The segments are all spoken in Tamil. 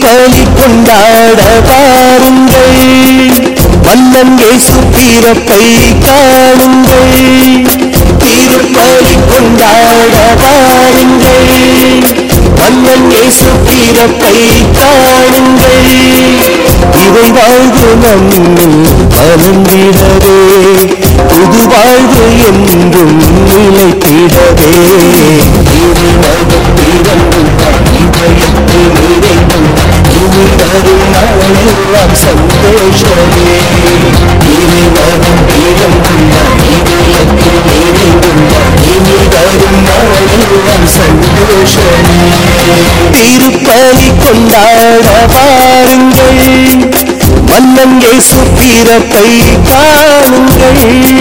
திருப்பலி கொண்டாட பாருங்கள் மன்னன் இயேசு பிறப்பை காணுங்கள் திருப்பலி கொண்டாட பாருங்கள் மன்னன் இயேசு பிறப்பை காணுங்கள் இவை வாழ்வு நம்மில் அலந்திடவே புது வாழ்வு என்றும் நிலைத்திடவே திருமணம் பிறந்தும் இதயத்தில் நிறைந்தும் இனி வரும் நாளெல்லாம் சந்தோஷமே திருமணம் பிறந்தும் இதயத்தில் நிறைந்தும் இனி வரும் நாளெல்லாம் சந்தோஷமே திருப்பலி கொண்டாட பாருங்கள் மன்னன் இயேசு பிறப்பை காணுங்கள்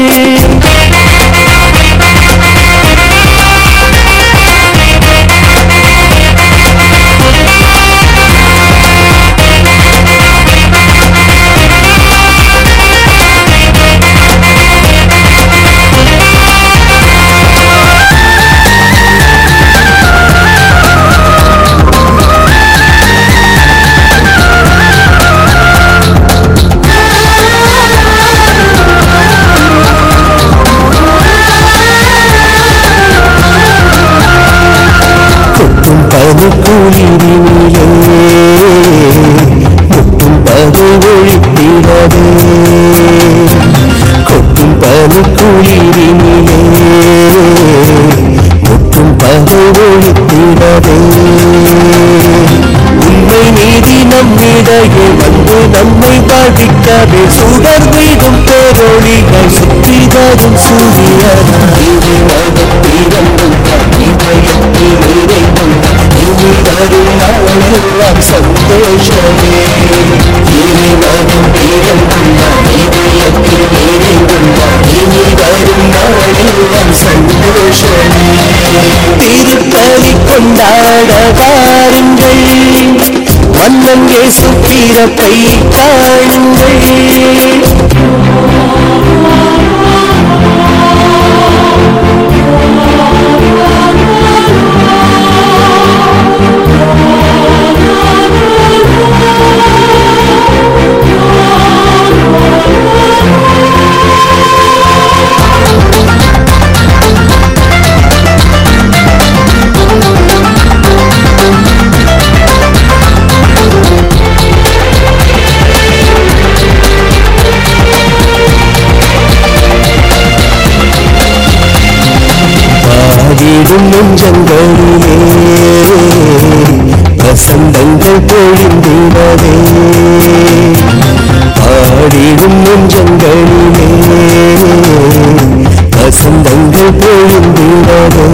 கொட்டும் பது குளிரினிலே முட்டும் பது ஒழித்திடவே கொட்டும் பது குளிரினிலே முட்டும் பது ஒழித்திடவே உண்மை நீதி நம்மிடையே வந்து நம்மை பாதிக்கவே சுடர் வீடும் பேரொழிகள் சுற்றி தரும் சூரியனாய் பிறந்தும் இதயத்தில் நிறைந்தும் இனி வரும் நாளெல்லாம் சந்தோஷமே இறைவனும் பிறந்தும் இதயத்தில் நிறைந்தும் இனி வரும் நாளெல்லாம் சந்தோஷமே திருப்பலி கொண்டாட வாருங்கள் மன்னன் இயேசு பிறப்பை காணுங்கள் பாடிடும் நெஞ்சங்களிலே வசந்தங்கள் பொழிந்திடவே பாடிடும் நெஞ்சங்களிலே வசந்தங்கள் பொழிந்திடவே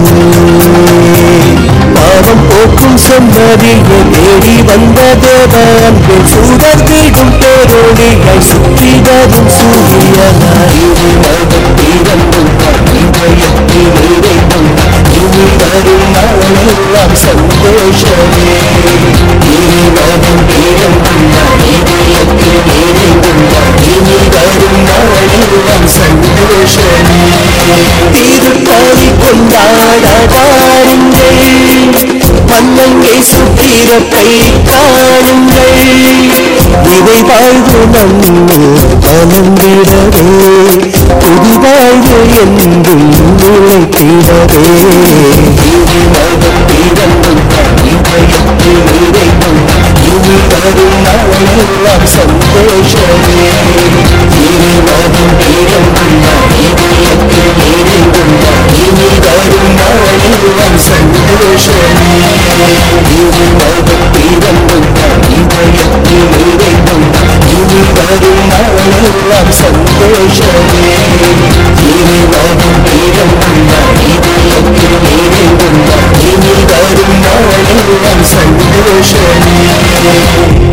பாவம் போக்கும் செம்மறிய தேடி வந்த தேவ அன்பு சுடர் வீடும் பேரொழிகள் சுற்றி வரும் சூரியனாய் பிறந்தும் இதயத்தில் நிறைந்தும் இனி வரும் நாளெல்லாம் சந்தோஷமே இறைவனும் பிறந்தும் இதயத்தில் நிறைந்தும் இனி வரும் நாளெல்லாம் சந்தோஷமே திருப்பலி கொண்டாட பாருங்கள் மன்னன் இயேசு பிறப்பை காணுங்கள் இவை வாழ்வு நம்மில் அலந்திடவே புது வாழ்வு என்றும் நிலைத்திடவே திருமணம் பிறந்தும் இதயத்தில் நிறைந்தும் இனி வரும் நாளெல்லாம் சந்தோஷமே திருமணம் பிறந்தும் இதயத்தில் நிறைந்தும் இனி வரும் நாளெல்லாம் சந்தோஷமே திருமணம் பிறந்தும் இதயத்தில் நிறைந்தும் இனி வரும் நாளெல்லாம் சந்தோஷமே திருமணம் பிறந்தும் இதயத்தில் நிறைந்தும் இனி வரும் நாளெல்லாம் சந்தோஷமே